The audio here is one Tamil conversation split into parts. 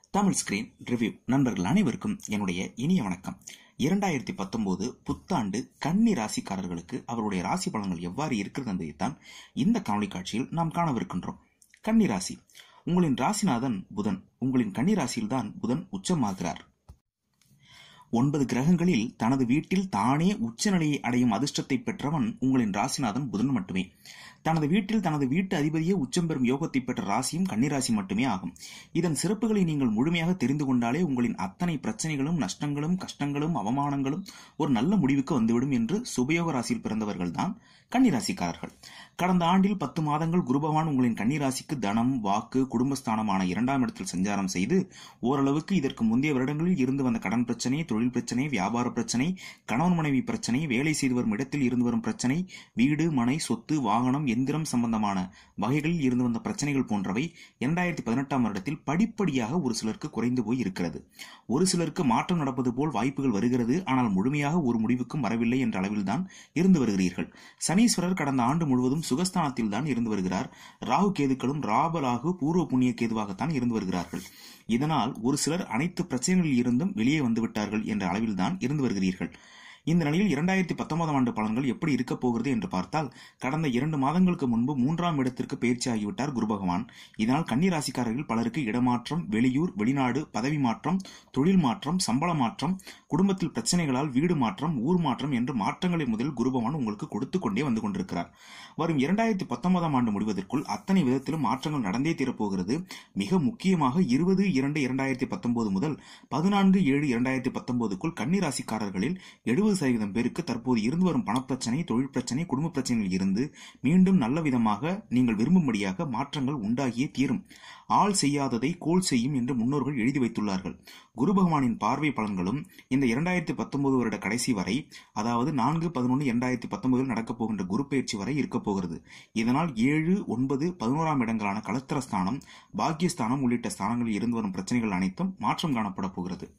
தமிழ் ஸ்கிரீன் ரிவ்யூ நண்பர்கள் அனைவருக்கும் என்னுடைய இனிய வணக்கம் இரண்டாயிரத்தி பத்தொன்பது புத்தாண்டு கன்னி ராசிக்காரர்களுக்கு அவருடைய ராசி பலன்கள் எவ்வாறு இருக்கிறது என்பதைத்தான் இந்த காணொளி காட்சியில் நாம் காணவிருக்கின்றோம் கன்னி ராசி உங்களின் ராசிநாதன் புதன் உங்களின் கன்னி ராசியில்தான் புதன் உச்சமாகிறார் ஒன்பது கிரகங்களில் தனது வீட்டில் தானே உச்சநிலையை அடையும் அதிர்ஷ்டத்தை பெற்றவன் உங்களின் ராசிநாதன் புதன் மட்டுமே தனது வீட்டில் தனது வீட்டு அதிபதியே உச்சம் பெறும் யோகத்தை பெற்ற ராசியும் கன்னிராசி மட்டுமே ஆகும் இதன் சிறப்புகளை நீங்கள் முழுமையாக தெரிந்து கொண்டாலே உங்களின் அத்தனை பிரச்சனைகளும் நஷ்டங்களும் கஷ்டங்களும் அவமானங்களும் ஒரு நல்ல முடிவுக்கு வந்துவிடும் என்று சுபயோக ராசியில் பிறந்தவர்கள் தான் கன்னிராசிக்காரர்கள் கடந்த ஆண்டில் பத்து மாதங்கள் குரு பகவான் உங்களின் கன்னிராசிக்கு தனம் வாக்கு குடும்பஸ்தானமான இரண்டாம் இடத்தில் சஞ்சாரம் செய்து ஓரளவுக்கு இதற்கு முந்தைய வருடங்களில் இருந்து வந்த கடன் பிரச்சனை தொழில் பிரச்சனை வியாபார பிரச்சனை கணவன் மனைவி பிரச்சனை வேலை செய்து வரும் இடத்தில் இருந்து வரும் பிரச்சனை வீடு மனை சொத்து வாகனம் எந்திரம் சம்பந்தமான வகைகளில் இருந்து வந்த பிரச்சனைகள் போன்றவை இரண்டாயிரத்தி பதினெட்டாம் வருடத்தில் படிப்படியாக ஒரு சிலருக்கு குறைந்து போய் இருக்கிறது ஒரு சிலருக்கு மாற்றம் நடப்பது போல் வாய்ப்புகள் வருகிறது ஆனால் முழுமையாக ஒரு முடிவுக்கும் வரவில்லை என்ற அளவில்தான் இருந்து வருகிறீர்கள் சனீஸ்வரர் கடந்த ஆண்டு முழுவதும் சுகஸ்தானத்தில் தான் இருந்து வருகிறார் ராகு கேதுக்களும் ராபராகு பூர்வ புண்ணிய கேதுவாகத்தான் இருந்து வருகிறார்கள் இதனால் ஒரு சிலர் அனைத்து பிரச்சனைகளில் இருந்தும் வெளியே வந்து விட்டார்கள் என்ற அளவில்தான் இருந்து வருகிறீர்கள் இந்த நிலையில் இரண்டாயிரத்தி பத்தொன்பதாம் ஆண்டு பலன்கள் எப்படி இருக்க போகிறது என்று பார்த்தால் கடந்த இரண்டு மாதங்களுக்கு முன்பு மூன்றாம் இடத்திற்கு பயிற்சியாகிவிட்டார் குரு பகவான் இதனால் கன்னிராசிக்காரர்கள் பலருக்கு இடமாற்றம் வெளியூர் வெளிநாடு பதவி மாற்றம் தொழில் மாற்றம் சம்பள மாற்றம் குடும்பத்தில் பிரச்சனைகளால் வீடு மாற்றம் ஊர் மாற்றம் என்று மாற்றங்களை முதலில் குரு பகவான் உங்களுக்கு கொடுத்து கொண்டே வந்து கொண்டிருக்கிறார் வரும் இரண்டாயிரத்தி பத்தொன்பதாம் ஆண்டு முடிவதற்குள் அத்தனை விதத்திலும் மாற்றங்கள் நடந்தே தீரப்போகிறது மிக முக்கியமாக இருபது இரண்டு இரண்டாயிரத்தி பத்தொன்பது முதல் பதினான்கு ஏழு இரண்டாயிரத்தி பத்தொன்பதுக்குள் கன்னிராசிக்காரர்களில் எழுபது சதவீதம் பேருக்கு தற்போது இருந்து வரும் பணப்பிரச்சனை தொழில் பிரச்சனை குடும்ப பிரச்சனையில் இருந்து மீண்டும் நல்ல விதமாக நீங்கள் விரும்பும்படியாக மாற்றங்கள் உண்டாகியே தீரும் ஆள் செய்யாததை கோல் செய்யும் என்று முன்னோர்கள் எழுதி வைத்துள்ளார்கள் குரு பகவானின் பார்வை பலன்களும் இந்த இரண்டாயிரத்தி பத்தொன்பது வருட கடைசி வரை அதாவது நான்கு பதினொன்று இரண்டாயிரத்தி பத்தொன்பதில் நடக்கப் போகின்ற குரு பயிற்சி வரை இருக்க போகிறது இதனால் ஏழு ஒன்பது பதினோராம் இடங்களான கலத்திரஸ்தானம் பாக்கியஸ்தானம் உள்ளிட்ட ஸ்தானங்களில் இருந்து வரும் பிரச்சனைகள் அனைத்தும் மாற்றம் காணப்பட போகிறது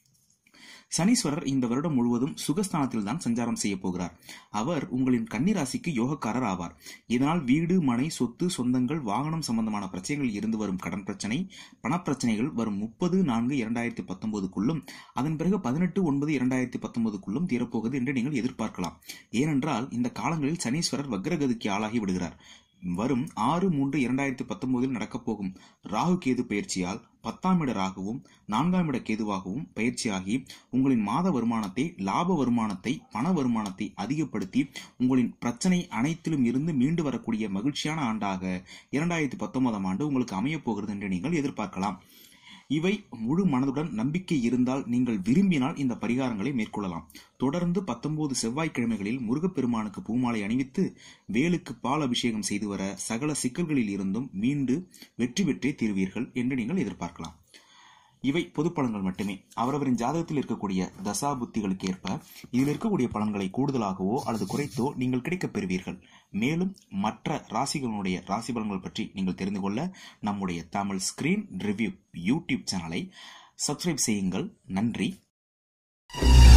சனீஸ்வரர் இந்த வருடம் முழுவதும் சுகஸ்தானத்தில் தான் சஞ்சாரம் செய்ய போகிறார் அவர் உங்களின் கன்னிராசிக்கு யோகக்காரர் ஆவார் இதனால் வீடு மனை சொத்து சொந்தங்கள் வாகனம் சம்பந்தமான பிரச்சனைகள் இருந்து வரும் கடன் பிரச்சனை பணப்பிரச்சனைகள் வரும் முப்பது நான்கு இரண்டாயிரத்தி பத்தொன்பதுக்குள்ளும் அதன் பிறகு பதினெட்டு ஒன்பது இரண்டாயிரத்தி பத்தொன்பதுக்குள்ளும் தீரப்போகுது என்று நீங்கள் எதிர்பார்க்கலாம் ஏனென்றால் இந்த காலங்களில் சனீஸ்வரர் வக்ரகதிக்கு ஆளாகி விடுகிறார் வரும் ஆறு மூன்று இரண்டாயிரத்தி பத்தொன்பதில் நடக்கப் போகும் ராகு கேது பயிற்சியால் பத்தாம் இட ராகுவும் நான்காம் இட கேதுவாகவும் பயிற்சியாகி உங்களின் மாத வருமானத்தை லாப வருமானத்தை பண வருமானத்தை அதிகப்படுத்தி உங்களின் பிரச்சனை அனைத்திலும் இருந்து மீண்டு வரக்கூடிய மகிழ்ச்சியான ஆண்டாக இரண்டாயிரத்தி பத்தொன்பதாம் ஆண்டு உங்களுக்கு அமையப் போகிறது என்று நீங்கள் எதிர்பார்க்கலாம் இவை முழு மனதுடன் நம்பிக்கை இருந்தால் நீங்கள் விரும்பினால் இந்த பரிகாரங்களை மேற்கொள்ளலாம் தொடர்ந்து பத்தொன்பது செவ்வாய்க்கிழமைகளில் முருகப்பெருமானுக்கு பூமாலை அணிவித்து வேலுக்கு பால் அபிஷேகம் செய்து வர சகல சிக்கல்களில் இருந்தும் மீண்டு வெற்றி பெற்றே தீர்வீர்கள் என்று நீங்கள் எதிர்பார்க்கலாம் இவை பொது பலன்கள் மட்டுமே அவரவரின் ஜாதகத்தில் இருக்கக்கூடிய தசா புத்திகளுக்கு ஏற்ப இதில் இருக்கக்கூடிய பலன்களை கூடுதலாகவோ அல்லது குறைத்தோ நீங்கள் கிடைக்கப் பெறுவீர்கள் மேலும் மற்ற ராசிகளுடைய ராசி பலன்கள் பற்றி நீங்கள் தெரிந்து கொள்ள நம்முடைய தமிழ் ஸ்கிரீன் ரிவ்யூ யூடியூப் சேனலை சப்ஸ்கிரைப் செய்யுங்கள் நன்றி